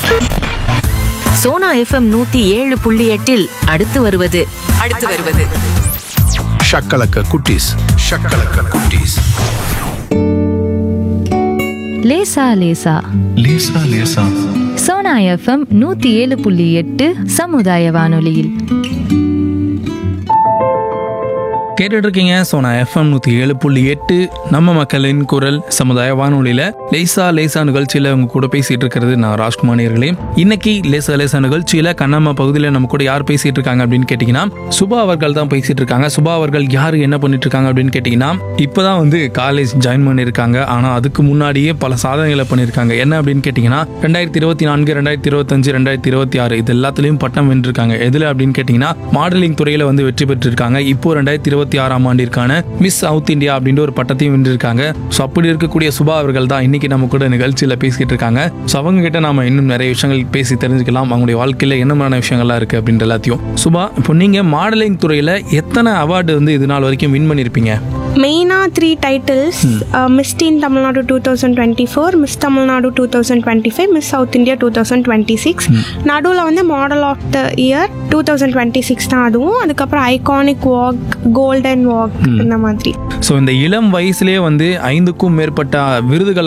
Sona FM நூத்தி ஏழு புள்ளி எட்டில் அடுத்து வருவது அடுத்து வருவது ஷக்கலக்க குட்டீஸ் ஷக்கலக்க குட்டீஸ் லேசா லேசா லேசா லேசா சோனா எஃப்எம் நூத்தி ஏழு புள்ளி எட்டு சமுதாய வானொலியில் கேட்டுட்டு இருக்கீங்க சோனா எஃப்எம் நூற்றி ஏழு புள்ளி எட்டு நம்ம மக்களின் குரல் சமுதாய வானொலியில் லேசா லேசா நிகழ்ச்சியில் உங்க கூட பேசிட்டு இருக்கிறது நான் ராஜ்குமார் நேயர்களே இன்னைக்கு லேசா லேசா நிகழ்ச்சியில் கண்ணம்மா பகுதியில் நம்ம கூட யார் பேசிட்டு இருக்காங்க அப்படின்னு கேட்டிங்கன்னா சுபா அவர்கள் தான் பேசிட்டு இருக்காங்க சுபா அவர்கள் யார் என்ன பண்ணிட்டு இருக்காங்க அப்படின்னு கேட்டிங்கன்னா இப்போதான் வந்து காலேஜ் ஜாயின் பண்ணியிருக்காங்க ஆனால் அதுக்கு முன்னாடியே பல சாதனைகளை பண்ணியிருக்காங்க என்ன அப்படின்னு கேட்டிங்கன்னா ரெண்டாயிரத்தி இருபத்தி நான்கு ரெண்டாயிரத்தி இருபத்தஞ்சு ரெண்டாயிரத்தி இருபத்தி ஆறு இது எல்லாத்துலேயும் பட்டம் வென்றிருக்காங்க எதில் அப்படின்னு கேட்டிங்கன்னா மாடலிங் துறையில் வந்து வெற்றி பெற்றிருக்காங்க இப்போ ரெண்டாயிரத்தி இருபத்தி ஆறாம் ஆண்டிற்கான மிஸ் சவுத் இந்தியா அப்படின்ற ஒரு பட்டத்தையும் வென்றிருக்காங்க ஸோ அப்படி இருக்கக்கூடிய சுபா அவர்கள் தான் இன்னைக்கு நம்ம கூட நிகழ்ச்சியில் பேசிட்டு இருக்காங்க ஸோ அவங்க கிட்ட நாம இன்னும் நிறைய விஷயங்கள் பேசி தெரிஞ்சுக்கலாம் அவங்களுடைய வாழ்க்கையில் என்ன மாதிரியான விஷயங்கள்லாம் இருக்கு அப்படின்ற எல்லாத்தையும் சுபா இப்போ நீங்க மாடலிங் துறையில் எத்தனை அவார்டு வந்து இது நாள் வரைக்கும் வின் பண்ணியிருப்பீங்க மெயினாக three titles Miss teen Tamil Nadu two thousand twenty four Miss Tamil Nadu two thousand twenty five Miss South India two thousand twenty six நடுவில் வந்து model of the year two thousand twenty six தான் அதுவும் அதுக்கப்புறம் ஐகானிக் வாக் கோல்டன் வாக் இந்த மாதிரி so இந்த இளம் வயசுலேயே வந்து ஐந்துக்கும் மேற்பட்ட விருதுகளை